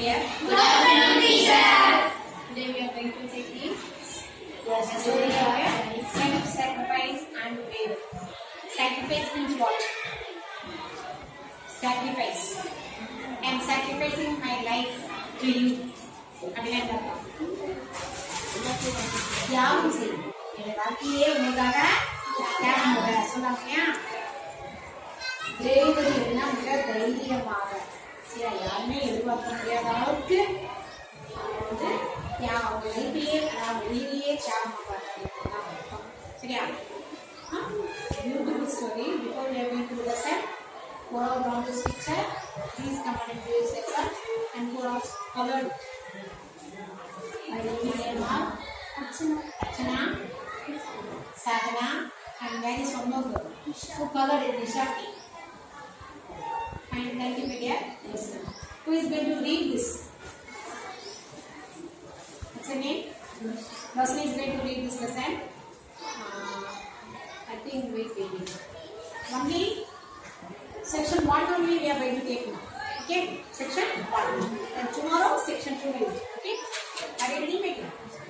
dear. Good afternoon, teacher. Today we are going to take the story of self-sacrifice and faith. Sacrifice means what? Sacrifice. I am sacrificing my life to you. அப்படின்னா என்ன அர்த்தம்? தியாகம் செய் என் வாழ்க்கையே உனக்காக தியாகம் பண்ண சொன்னாங்க இல்லையா bravery என்ன மிக தைரியமாக சரியா யாருமே எதிர்பார்க்க முடியாத அளவுக்கு அவங்க வந்து தியா- அவங்க லைஃபையே அவங்க உயிரையே தியாகம் பண்ணுறாங்க சரியா beautiful story before we are going to listen go down this picture please come on and use yourself and go out colored by the name of Archana Archana Sadhana and there is one more girl who colored it Nishati and thank you, my dear listener. Who is going to read this? What's her name? Rosni is going to read this lesson. Uh, I think wait, wait, wait. Only section one only we are going to take now. Okay, section one. And tomorrow section two will be. Okay, are you ready, my dear?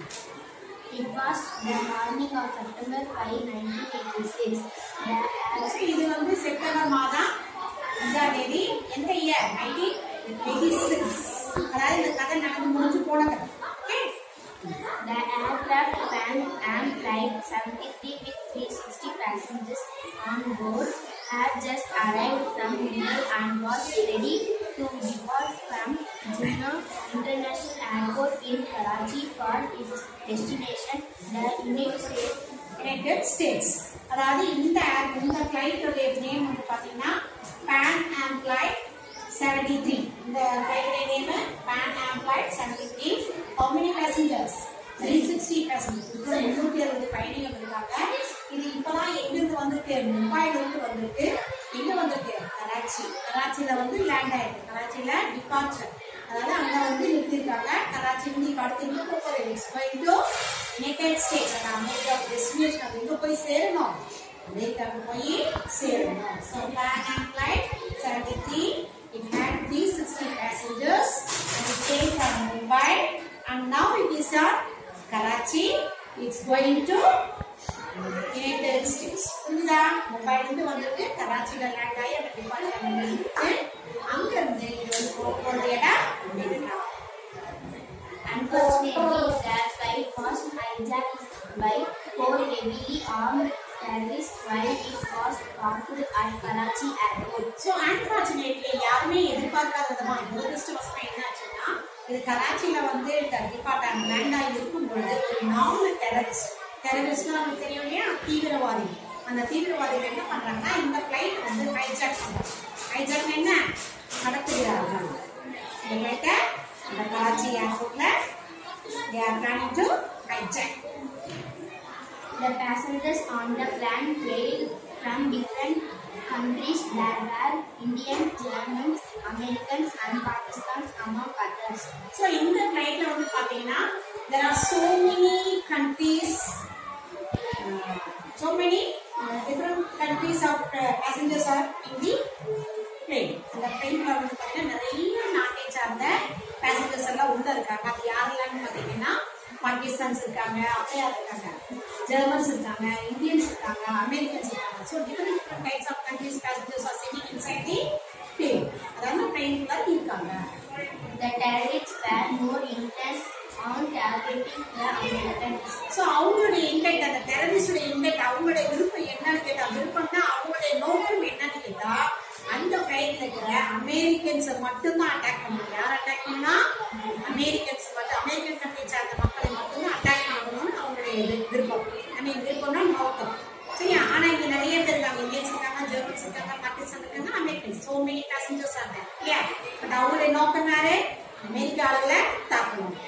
It was the morning of September 5, 1986. The So, இது வந்து September மாதம் அஞ்சாம் தேதி எந்த year nineteen eighty six அதாவது இந்த கதை நடந்து முடிஞ்சு போன கதை okay The aircraft Pan Am Flight 73 with 360 passengers on board had just arrived from Mumbai and was ready to depart from Jinnah International Airport in Karachi for its destination, the United States. United States அதாவது இந்த air- இந்த ஃப்ளைட்டோடைய name வந்து பார்த்தீங்கன்னா pan Am flight seventy three இந்த ஃப்ளைட்டோடைய name Pan Am flight seventy three how many passengers three sixty passengers இப்போ முந்நூற்றி அறுபது பயணிகள் இருக்காங்க இது இப்போதான் எங்கிருந்து வந்திருக்கு மும்பைல இருந்து வந்திருக்கு எங்க வந்திருக்கு கராச்சி கராச்சியில வந்து லேண்ட் ஆயிருக்கு கராச்சியில டிபார்ச்சர் அதாவது அங்க வந்து நிறுத்திருக்காங்க கராச்சி இருந்து இப்ப அடுத்து எங்க போக போறேன் it's going to United States அந்த அமெரிக்கா டெஸ்டினேஷன் அது எங்க போய் சேரணும் அமெரிக்காவுக்கு போய் சேரணும் so plan and flight seventy three it had three sixty passengers and it came from Mumbai and now it is on Karachi it's going to United States புரிஞ்சுதா மும்பைல இருந்து வந்திருக்கு கராச்சியில லேண்ட் ஆகி அந்த டிபார்ட்மெண்ட் இருக்கு அங்க இருந்து இது வந்து போக போற இடம் America Unfortunately, the flight was hijacked by four heavily armed terrorists while it was parked at Karachi airport. So unfortunately யாருமே எதிர்பார்க்காத விதமா துரதிருஷ்டவசமா என்னாச்சுன்னா இது கராச்சியில வந்து டிபார்ட்மெண்ட் லேண்ட் ஆகி இருக்கும் பொழுது ஒரு நாலு டெரரிஸ்ட் டெரரிஸ்ட்னா நமக்கு தெரியும் இல்லையா தீவிரவாதி அந்த தீவிரவாதிகள் என்ன பண்றாங்கன்னா இந்த ஃபிளைட் வந்து ஹைஜாக் பண்றாங்க ஹைஜாக் என்ன கடத்துகிறார்கள் இந்த ஃபிளைட்டை அந்த கராச்சி ஏர்போர்ட்ல they are planning to hijack The passengers on the plane hailed from different countries. There were Indians, Germans, Americans, and Pakistans among others. So இந்த ஃப்ளைட்ல வந்து பார்த்தீங்கன்னா there are so many countries uh, so many uh, different countries of uh, passengers are in the plane அந்த பிளேன்ல வந்து பார்த்தீங்கன்னா நிறைய நாட்டை சார்ந்த பேசஞ்சர்ஸ் எல்லாம் உள்ள இருக்காங்க அது யாரெல்லாம் பார்த்தீங்கன்னா பாகிஸ்தான்ஸ் இருக்காங்க அப்படியா இருக்காங்க ஜெர்மன்ஸ் இருக்காங்க இந்தியன்ஸ் இருக்காங்க அமெரிக்கன்ஸ் இருக்காங்க so different different types of countries passengers are sitting inside the plane அதாவது பிளேன்குள்ள இருக்காங்க The terrorists were more intent on targeting the Americans. So அவங்களுடைய இன்டெக்ட் அந்த டெரரிஸ்டுடைய இன்டெக்ட் அவங்களுடைய விருப்பம் என்னன்னு கேட்டா விருப்பம்னா அவங்களுடைய நோக்கம் என்னன்னு கேட்டா அந்த ஃபிளைட்ல இருக்கிற அமெரிக்கன்ஸை மட்டும்தான் அட்டாக் பண்ணணும் யார் அட்டாக் பண்ணா அமெரிக்கன்ஸ் மட்டும் அமெரிக்கன் கண்ட்ரி சார்ந்த மக்களை மட்டும்தான் அட்டாக் பண்ணணும்னு அவங்களுடைய இது விருப்பம் ஐ மீன் விருப்பம்னா நோக்கம் சரியா ஆனா இங்க நிறைய பேர் இருக்காங்க இந்தியன்ஸ் இருக்காங்க ஜெர்மன்ஸ் இருக்காங்க பாகிஸ்தான் இருக்காங்க அமெரிக்கன்ஸ் சோ மெனி பேசஞ்சர்ஸ் ஆங்க இல்லையா பட் அவங்களுடைய நோக்கம் யாரு அமெரிக்க ஆளுகளை தாக்கணும்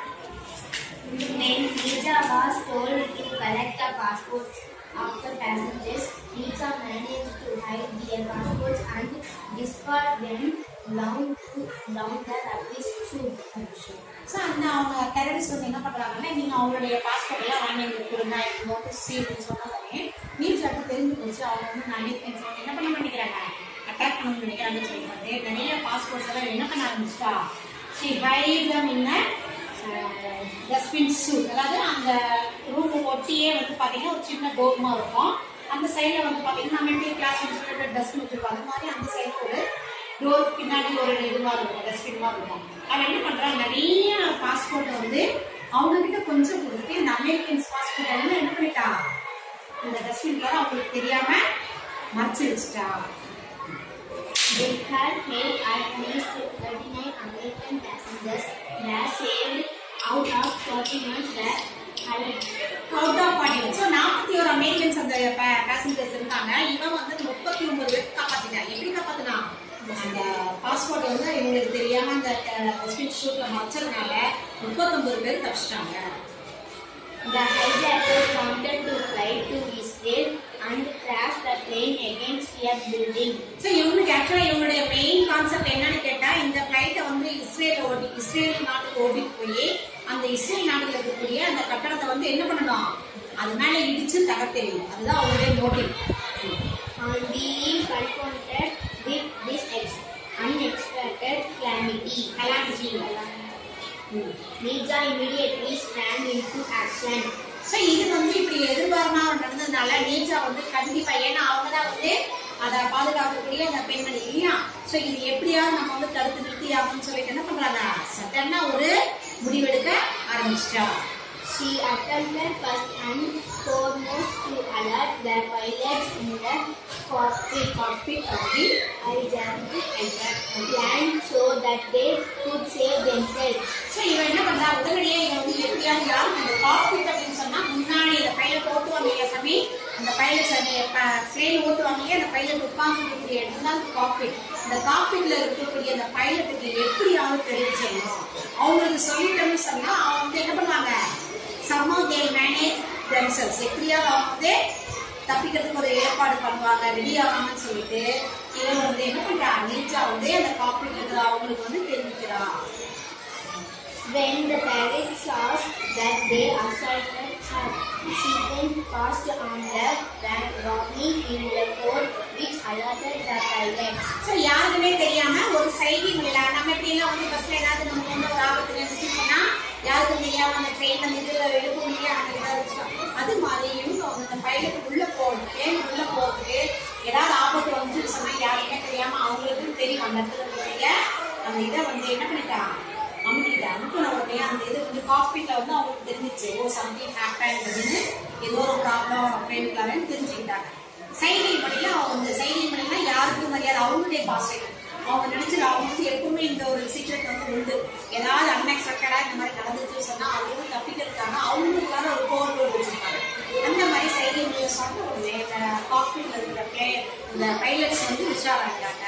When Lisa was told to collect the passports of the passengers, Lisa managed to hide their passports and discard them down to down the rubbish chute. So அந்த அவங்க டெரரிஸ்ட் வந்து என்ன பண்ணுறாங்கன்னா நீங்கள் அவங்களுடைய பாஸ்போர்ட் எல்லாம் வாங்கி எங்களுக்கு கொடுங்க எனக்கு நோட்டீஸ் அப்படின்னு சொன்னதானே நியூஸ் அப்போ தெரிஞ்சு போச்சு அவங்க வந்து அமெரிக்கன்ஸ் வந்து என்ன பண்ண மாட்டேங்கிறாங்க அட்டாக் பண்ண நினைக்கிறாங்கன்னு சொல்லிட்டு நிறைய பாஸ்போர்ட்ஸ் எல்லாம் என்ன பண்ண ஆரம்பிச்சிட்டா she hide them in a dustbin chute அதாவது அந்த ரூம் ஒட்டியே வந்து பார்த்தீங்கன்னா ஒரு சின்ன டோர்மா இருக்கும் அந்த சைடில் வந்து பார்த்தீங்கன்னா நம்ம எப்படி கிளாஸ் வச்சுட்டு டஸ்ட்பின் வச்சிருக்கோம் அது மாதிரி அந்த சைடில் ஒரு டோர் பின்னாடி ஒரு இதுவாக இருக்கும் டஸ்ட்பின் மாதிரி இருக்கும் அவன் என்ன பண்ணுறான் நிறைய பாஸ்போர்ட்டை வந்து அவங்க கிட்ட கொஞ்சம் கொடுத்துட்டு இந்த அமெரிக்கன்ஸ் பாஸ்போர்ட் எல்லாம் என்ன பண்ணிட்டா இந்த டஸ்ட்பின்ல அவங்களுக்கு தெரியாம மறைச்சு வச்சுட்டா They had held at least 39 American passengers were saved out of 41 that had out of body so நாற்பத்தி ஒரு அமெரிக்கன்ஸ் அந்த பேசஞ்சர்ஸ் இருந்தாங்க இவன் வந்து முப்பத்தி ஒன்பது பேர் காப்பாத்திட்டான் எப்படி காப்பாத்தினான் அந்த பாஸ்போர்ட் வந்து இவங்களுக்கு தெரியாம அந்த ஸ்பீச் ஷூட்ல மறைச்சதுனால முப்பத்தொன்பது பேர் தப்பிச்சிட்டாங்க The hijackers wanted to fly to Israel and crash the plane against a building. So இவங்களுக்கு ஆக்சுவலா இவங்களுடைய மெயின் கான்செப்ட் என்னன்னு கேட்டா இந்த ஃபிளைட்டை வந்து இஸ்ரேல் ஓடி இஸ்ரேல் நாட்டுக்கு ஓட்டிட்டு போய் அந்த இஸ்ரேல் நாட்டுல இருக்கக்கூடிய அந்த கட்டடத்தை வந்து என்ன பண்ணணும் அது மேல இடிச்சு தகர்த்தெறியும் அதுதான் அவங்களுடைய motive On being confronted with this ex- unexpected calamity, calamity Nija immediately sprang into action. So இது வந்து இப்படி எதிர்பாரமா நடந்ததுனால நீச்சா வந்து கண்டிப்பா ஏன்னா அவங்க தான் வந்து அதை பாதுகாக்கக்கூடிய அந்த பெண்மணி இல்லையா ஸோ இது எப்படியாவது நம்ம வந்து தடுத்து நிறுத்தி ஆகணும்னு சொல்லிட்டு என்ன பண்றாங்க சட்டன்னா ஒரு முடிவெடுக்க ஆரம்பிச்சிட்டா She attempted first and foremost to alert the pilots in the cockpit, cockpit of the hijacked plane so that they could save themselves. So இவன் என்ன பண்றா உடனடியே இவன் வந்து எப்படியாவது யாரும் அந்த காக்பிட் அப்படின்னு சொன்னா முன்னாடி அந்த பைலட் ஓட்டுவாங்க இல்லையா சாமி அந்த பைலட் பிளேன் ஓட்டுவாங்க இல்லையா அந்த பைலட் உட்கார்ந்துருக்கக்கூடிய இடம் தான் காக்பிட் இந்த காக்பிட்ல இருக்கக்கூடிய அந்த பைலட்டுக்கு எப்படியாவது தெரிவிச்சிடணும் அவங்களுக்கு சொல்லிட்டோம்னு சொன்னா அவங்க வந்து என்ன பண்ணுவாங்க somehow they manage themselves எப்படியாவது அவங்க வந்து தப்பிக்கிறதுக்கு ஒரு ஏற்பாடு பண்ணுவாங்க ரெடி ஆகாமன்னு சொல்லிட்டு இவன் வந்து என்ன பண்றா நீச்சா வந்து அந்த காக்பிட்ல இருக்கிற அவங்களுக்கு வந்து தெரிவிக்கிறா When the pilot saw that they assaulted her, she then passed on the van robbery in the code which alerted the pilots. So யாருக்குமே தெரியாம ஒரு சைகை மொழியில நம்ம எப்படிலாம் வந்து பஸ்ல ஏதாவது நமக்கு வந்து ஒரு ஆபத்து இருந்துச்சு சொன்னா யாருக்கும் தெரியாம அந்த ட்ரெயின் அந்த இதுல எழுப்ப முடியாது அந்த ஏதாவது வச்சுக்கோ. அது மாதிரி இவங்க வந்து அந்த பைலட் உள்ள போகணும் ட்ரெயின் உள்ள போறதுக்கு ஏதாவது ஆபத்து வந்துச்சு சொன்னா யாருக்குமே தெரியாம அவங்களுக்கும் தெரியும் அந்த இடத்துல இருக்கக்கூடிய அந்த இதை வந்து என்ன பண்ணிட்டான் அமுக்கிட்டா அமுக்கின உடனே அந்த இது வந்து காக்பீட்ல வந்து அவங்களுக்கு தெரிஞ்சிச்சு ஓ சம்திங் ஹேப்பன் அப்படின்னு ஏதோ ஒரு ப்ராப்ளம் அப்படின்னு தெரிஞ்சுக்கிட்டாங்க சைகை படியில அவங்க வந்து சைகை படினா யாருக்கும் மரியாதை அவங்களுடைய பாஷை அவங்க நினைச்சிரு அவங்க வந்து எப்பவுமே இந்த ஒரு சீக்ரெட் வந்து உண்டு ஏதாவது அன்எக்ஸ்பெக்டடா இந்த மாதிரி நடந்துச்சு சொன்னா அவங்க வந்து தப்பிக்கிறதுக்காக அவங்களுக்கான ஒரு கோர் வேர்டு வச்சிருக்காங்க அந்த மாதிரி சைகை மொழியை சொன்ன உடனே இந்த காக்பீட்ல இருக்கிற பிளேயர் இந்த பைலட்ஸ் வந்து உஷாராயிட்டாங்க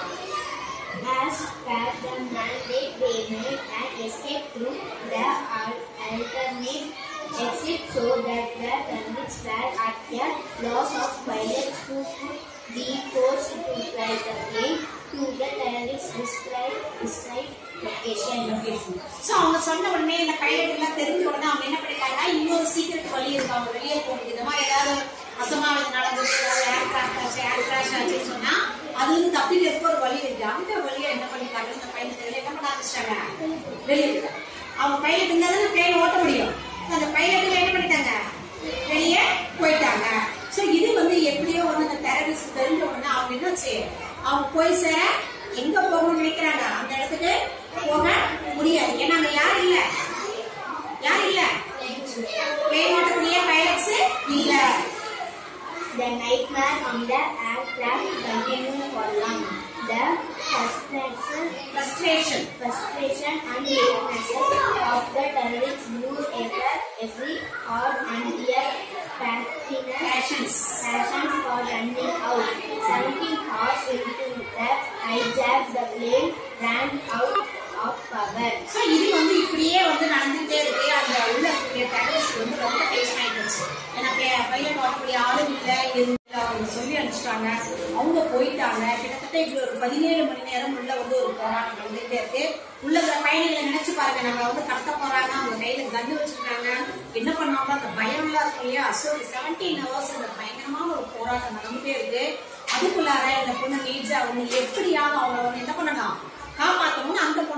As per the mandate, they made an escape through the al- alternate exit so that the terrorists were at a loss of pilots who could be forced to fly the plane to the terrorists' described, described location. So அவங்க சொன்ன உடனே இந்த pilot எல்லாம் தெரிஞ்ச உடனே அவங்க என்ன பண்ணிட்டாங்க இன்னொரு சீக்கிரட் வழி இருக்கு அவங்க வெளியே போகிறது இந்த மாதிரி ஏதாவது அசம்பாவிதம் நடந்தது ஏதாவது ஏர் கிராஃப்ட் ஆச்சு ஏர் கிராஷ் ஆச்சுன்னு சொன்னா அதுல இருந்து தப்பிக்கிறதுக்கு ஒரு வழி இருக்கு அந்த வழியை என்ன பண்ணிட்டாங்க இந்த பைலட் என்ன பண்ண ஆரம்பிச்சிட்டாங்க வெளியே விட்டாங்க. அவங்க பைலட் இருந்தா தான் பிளேன் ஓட்ட முடியும் அந்த பைலட்டுல என்ன பண்ணிட்டாங்க வெளியே போயிட்டாங்க சோ இது வந்து எப்படியோ வந்து அந்த டெரரிஸ்ட் தெரிஞ்ச உடனே அவங்க என்னாச்சு அவங்க போய் சேர எங்க போகணும்னு நினைக்கிறாங்க அந்த இடத்துக்கு போக முடியாது ஏன்னா அங்க யாரும் இல்ல யாரும் இல்ல பிளேன் ஓட்டக்கூடிய பைலட்ஸ் இல்ல The nightmare on the aircraft continued for long. The frustration, frustration frustration and weaknesses of the terrorists grew ever every hour and their passionate passions passions for running out. 17 hours into the hijack, the plane ran out of power. So இது வந்து இப்படியே வந்து நடந்துட்டே இருக்கு அந்த உள்ள இருக்கக்கூடிய terrorist வந்து ரொம்ப டென்ஷன் ஆயிடுச்சு ஏன்னா பைலட் ஓட்டக்கூடிய ஆளும் இல்ல எதுவும் இல்ல அவங்க சொல்லி அனுப்பிச்சிட்டாங்க அவங்க போயிட்டாங்க கிட்டத்தட்ட இப்படி ஒரு பதினேழு மணி நேரம் உள்ள வந்து ஒரு போராட்டம் நடந்துட்டே இருக்கு உள்ள இருக்கிற பயணிகளை நினைச்சு பாருங்க நம்ம வந்து கடத்த போறாங்க அவங்க கையில கன்னு வச்சிருக்காங்க என்ன பண்ணாங்க அந்த பயம்லாம் இருக்கும் இல்லையா ஸோ செவன்டீன் ஹவர்ஸ் அந்த பயங்கரமான ஒரு போராட்டம் நடந்துட்டே இருக்கு அதுக்குள்ளார இந்த பொண்ணு நீச்சா வந்து எப்படியாவது அவங்க வந்து என்ன பண்ணணும் காப்பாற்றணும்னு அந்த பொண்ணு வந்து போராட்டம்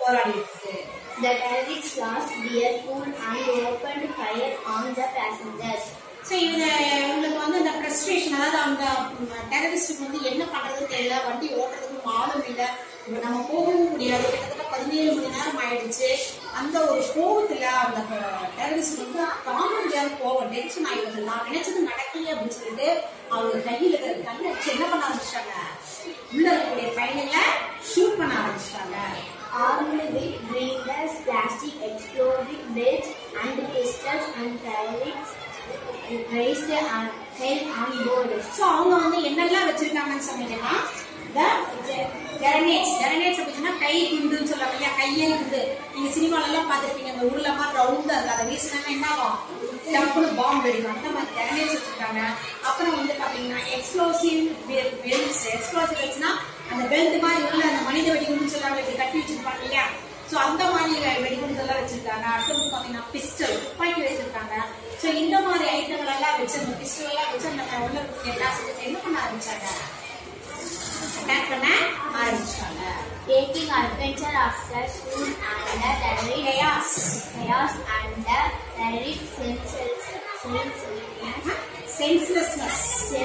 போராடிட்டு இருக்கு The terrorists lost their cool and opened fire on the passengers. So இவங்க இவங்களுக்கு வந்து அந்த ஃப்ரஸ்ட்ரேஷன் அதாவது அந்த டெரரிஸ்ட்டுக்கு வந்து என்ன பண்றதுன்னு தெரியல வண்டி ஓட்டுறதுக்கு ஆளும் இல்லை இப்போ நம்ம போகவும் முடியாது கிட்டத்தட்ட பதினேழு மணி நேரம் ஆயிடுச்சு அந்த ஒரு கோபத்துல அந்த டெரரிஸ்ட் வந்து தாங்க முடியாத கோபம் டென்ஷன் ஆயிடுது நான் நினைச்சது நடக்கலையே அப்படின்னு சொல்லிட்டு அவங்க கையில இருக்கிற கண்ணை வச்சு என்ன பண்ண ஆரம்பிச்சிட்டாங்க உள்ள இருக்கக்கூடிய ஃபைனல்ல ஷூட் பண்ண ஆரம்பிச்சிட்டாங்க Armed with grinders, plastic explosive belts and pistols and terrorists raised on, hell on board. So அவங்க வந்து என்னெல்லாம் வச்சிருக்காங்கன்னு சொன்னீங்கன்னா இந்த ஜெரனேட்ஸ் ஜெரனேட்ஸ் அப்படின்னா கை குண்டுன்னு சொல்லுவாங்க இல்லையா கையெறி குண்டு நீங்க சினிமால எல்லாம் பார்த்திருப்பீங்க அந்த உருளை மாதிரி ரவுண்டா இருக்கு அதை வீசினாங்க என்ன ஆகும் டப்புனு பாம்பு வெடிக்கும் அந்த மாதிரி ஜெரனேட்ஸ் வச்சிருக்காங்க அப்புறம் வந்து பாத்தீங்கன்னா எக்ஸ்ப்ளோசிவ் பெல்ட்ஸ் எக்ஸ்ப்ளோசிவ் பெல்ட்ஸ்னா அந்த பெல்ட் மாதிரி உள்ள அந்த மனித வெடிகுண்டுன்னு சொல்லுவாங்க இப்படி கட்டி வச்சிருப்பாங்க இல்லையா ஸோ அந்த மாதிரி வெடிகுண்டு எல்லாம் வச்சிருக்காங்க அடுத்து வந்து பாத்தீங்கன்னா பிஸ்டல் துப்பாக்கி வச்சிருக்காங்க ஸோ இந்த மாதிரி ஐட்டங்கள் எல்லாம் வச்சு அந்த பிஸ்டல் எல்லாம் வச்சு அந்த உள்ள இருக்கக்கூடிய பேசஞ்சர்ஸ் என்ன பண்ண ஆரம்பிச்சாங்க அட்டாக் பண்ண ஆரம்பிச்சாங்க Taking adventure after school and the terrorist Chaos. chaos and the terrorist senseless senselessness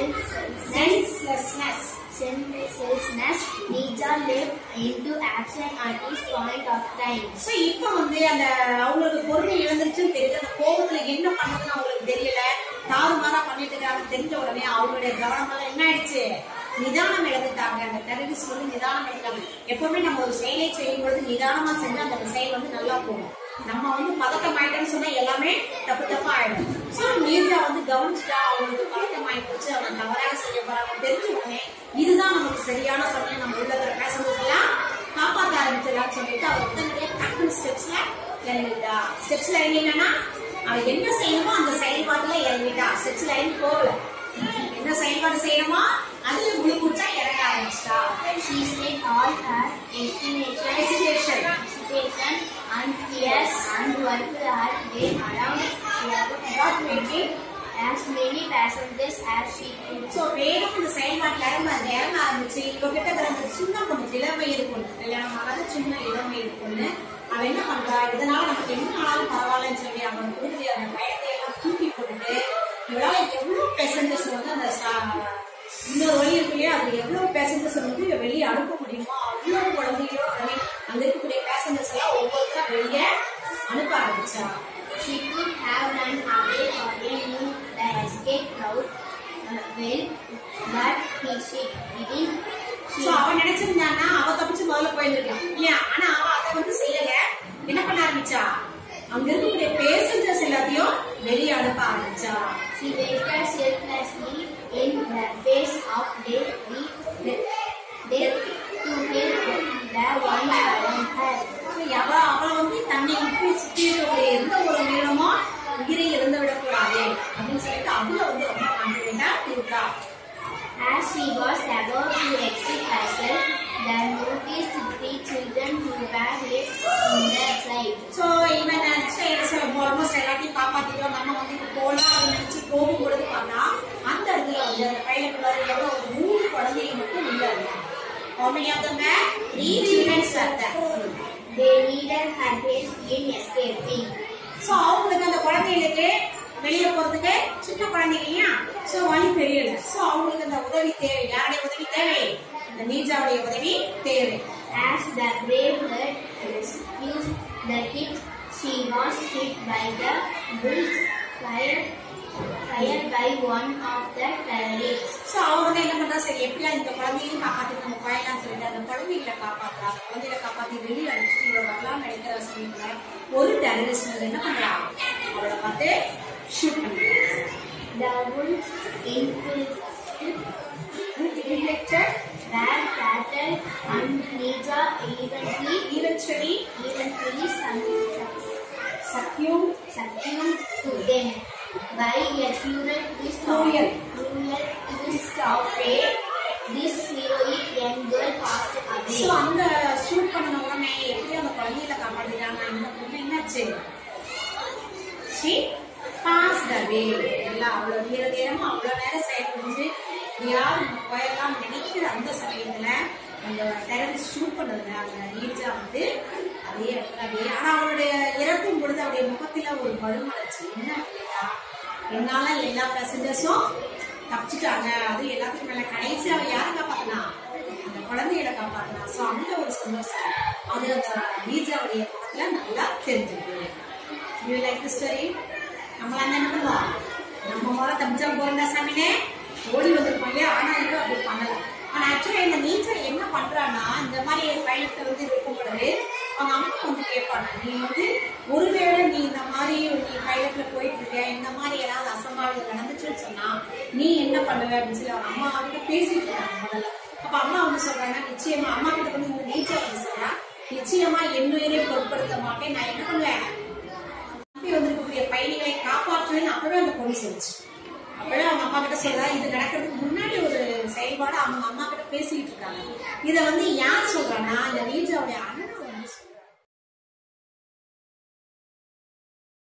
senselessness senselessness Nija leapt into action at this point of time. So இப்போ வந்து அந்த அவங்களுக்கு பொறுமை இழந்துருச்சுன்னு தெரியுது அந்த கோபத்துல என்ன பண்ணதுன்னு அவங்களுக்கு தெரியல தாறுமாறா பண்ணிட்டு இருக்காங்க தெரிஞ்ச உடனே அவங்களுடைய கவனம் எல்லாம் என்ன ஆயிடுச்சு நிதானம் இழந்துட்டாங்க அந்த டெரரிஸ்ட் வந்து நிதானம் இழந்தாங்க எப்பவுமே நம்ம ஒரு செயலை செய்யும் பொழுது நிதானமா செஞ்சு அந்த செயல் வந்து நல்லா போகும் நம்ம வந்து பதட்டம் ஆயிட்டோம்னு சொன்னா எல்லாமே தப்பு தப்பா ஆயிடும் ஸோ நீர்ஜா வந்து கவனிச்சுட்டா அவங்களுக்கு பதட்டம் ஆகி போச்சு அவங்க தவறாக செய்ய போறாங்க தெரிஞ்ச உடனே இதுதான் நமக்கு சரியான சமயம் நம்ம உள்ள இருக்கிற பேசஞ்சர்ஸ் எல்லாம் காப்பாற்ற ஆரம்பிச்சிடலாம்னு சொல்லிட்டு அவர் உடனடியே டக்குனு ஸ்டெப்ஸ்ல இறங்கிட்டா ஸ்டெப்ஸ்ல இறங்கினா அவன் என்ன செய்யணுமோ அந்த செயல்பாட்டுல இறங்கிட்டா ஸ்டெப்ஸ்ல இறங்கி போகல என்ன செயல்பாடு செய்யணுமோ அதுல குழு குடிச்சா இறங்க ஆரம்பிச்சிட்டா She said all her estimation, Hesitation. hesitation and fears and worked her way around Not waiting. as many passengers as she could. So வேகம் இந்த செயல்பாட்டில் இறங்க இறங்க ஆரம்பிச்சு இவ கிட்ட இருக்கிற அந்த சின்ன பொண்ணு இளவயது பொண்ணு கல்யாணம் ஆகாத சின்ன இளவயது பொண்ணு அவன் என்ன பண்றா இதனால நமக்கு என்ன ஆனாலும் பரவாயில்லன்னு சொல்லி அவன் கொடுத்து அந்த பயத்தை எல்லாம் தூக்கி போட்டுட்டு இவளால எவ்வளவு பேசஞ்சர்ஸ் வந்து அந்த சா- இன்னொரு வழி இருக்கு இல்லையா அது எவ்வளவு பேசஞ்சர்ஸ் வந்து இவ வெளியே அனுப்ப முடியுமோ அவ்வளவு குழந்தைகளோ உடனே அங்க இருக்கக்கூடிய பேசஞ்சர்ஸ் எல்லாம் ஒவ்வொருத்தரா வெளியே அனுப்ப ஆரம்பிச்சா She could have run away or they knew the escape route uh, well, but he she didn't. So She அவன் நினைச்சிருந்தான்னா அவ தப்பிச்சு முதல்ல போயிருந்திருக்கலாம் இல்லையா ஆனா அவ அதை வந்து செய்யல என்ன பண்ண ஆரம்பிச்சா அங்க இருக்கக்கூடிய பேசஞ்சர்ஸ் எல்லாத்தையும் வெளியே அனுப்ப ஆரம்பிச்சா She waited selflessly in the face of death, death, death to help the one around her. So, அவ அவ வந்து தன்னை விட்டு சுத்தி இருக்கக்கூடிய எந்த ஒரு உயிரினமோ உயிரை இறந்து விடக்கூடாது அப்படின்னு சொல்லிட்டு அதுல வந்து ரொம்ப கான்பிடண்டா இருக்கா As she was about to exit herself, the noticed three children who were left in the flight. So இவன் நினைச்சா என்ன சொல்ல ஆல்மோஸ்ட் எல்லாத்தையும் காப்பாத்திட்டோம் நம்ம வந்து இப்ப போலாம் அப்படின்னு நினைச்சு போகும் பொழுது பார்த்தா அந்த இடத்துல வந்து அந்த பைலட் வர எவ்வளவு ஒரு மூணு குழந்தைங்க மட்டும் உள்ள இருக்கு How many of them were? Three children were there. They needed her help in escaping. So அவங்களுக்கு அந்த குழந்தைகளுக்கு வெளியே போறதுக்கு சின்ன குழந்தைங்க இல்லையா சோ வழி தெரியல சோ அவங்களுக்கு அந்த உதவி தேவை யாருடைய உதவி தேவை இந்த நீஜாவுடைய உதவி தேவை As the brave herd rescued the kids, she was hit by the bullets fired, fired by one of the terrorists. So அவங்க வந்து என்ன பண்றா சரி எப்படியா இந்த குழந்தையும் காப்பாத்தி நம்ம போயலாம்னு சொல்லிட்டு அந்த குழந்தைகளை காப்பாத்துறா அந்த குழந்தைகளை காப்பாத்தி வெளியே அடிச்சுட்டு இவங்க வரலாம் நினைக்கிற சமயத்துல ஒரு டெரரிஸ்ட் வந்து என்ன பண்றா அவளை பார்த்து ஷூட் பண்ணிடுறா The bullets inflicted were fatal and Nija eventually, eventually eventually sum- succumbed succumbed to them by a cruel twist of Cruel. cruel twist of fate. This heroic young girl passed so away. அந்த shoot பண்ண உடனே எப்படி அந்த குழந்தைகளை காப்பாத்திட்டாங்க அந்த பொண்ணு என்னாச்சு she passed away எல்லாம் அவ்வளவு வீர நேரமா அவ்வளவு நேரம் செயல்புரிஞ்சு யார் நம்ம போயெல்லாம் நினைக்கிற அந்த சமயத்துல அந்த டெரரிஸ்ட் ஷூட் பண்ணதுல அந்த நீர்ஜா வந்து அதே இடத்துல அப்படியே ஆனா அவளுடைய இறக்கும் பொழுது அவருடைய முகத்துல ஒரு பருமலர்ச்சி என்ன அப்படின்னா என்னால எல்லா பேசஞ்சர்ஸும் தப்பிச்சுட்டாங்க அது எல்லாத்துக்கும் மேல கடைசி அவ யாரை காப்பாத்தினா அந்த குழந்தைகளை காப்பாத்தினா சோ அந்த ஒரு சந்தோஷம் அது அந்த நீஜாவுடைய முகத்துல நல்லா தெரிஞ்சுது யூ லைக் தி ஸ்டோரி நம்மளாம் என்ன பண்ணுவோம் நம்ம முதல்ல தப்பிச்சா போறதா சாமினே ஓடி வந்திருப்போம் இல்லையா ஆனா இவன் அப்படி பண்ணல ஆனா ஆக்சுவலா இந்த நீச்சல் என்ன பண்றான்னா இந்த மாதிரி பயணத்தை வந்து இருக்கும் பொழுது அவங்க அம்மா வந்து கேட்பாங்க நீ வந்து ஒருவேளை நீ இந்த மாதிரி நீ பைலட்ல போயிட்டு இருக்க இந்த மாதிரி ஏதாவது அசம்பாவிதம் நடந்துச்சுன்னு சொன்னா நீ என்ன பண்ணுவ அப்படின்னு சொல்லி அவங்க அம்மா வந்து பேசிட்டு இருக்காங்க முதல்ல அப்ப அம்மா வந்து சொல்றாங்க நிச்சயமா அம்மா கிட்ட வந்து இந்த நீச்சல் வந்து சொன்னா நிச்சயமா என்னுயிரை பொருட்படுத்த மாட்டேன் நான் என்ன பண்ணுவேன் நம்பி வந்திருக்கக்கூடிய பயணிகளை காப்பாற்றுவேன்னு அப்பவே அந்த பொண்ணு சொல்லுச்சு அப்பவே அவங்க அம்மா கிட்ட சொல்றா இது நடக்கிறதுக்கு முன்னாடி ஒரு செயல்பாடு அவங்க அம்மா கிட்ட பேசிட்டு இருக்காங்க இத வந்து யார் சொல்றான்னா இந்த நீஜாவுடைய அண்ணன்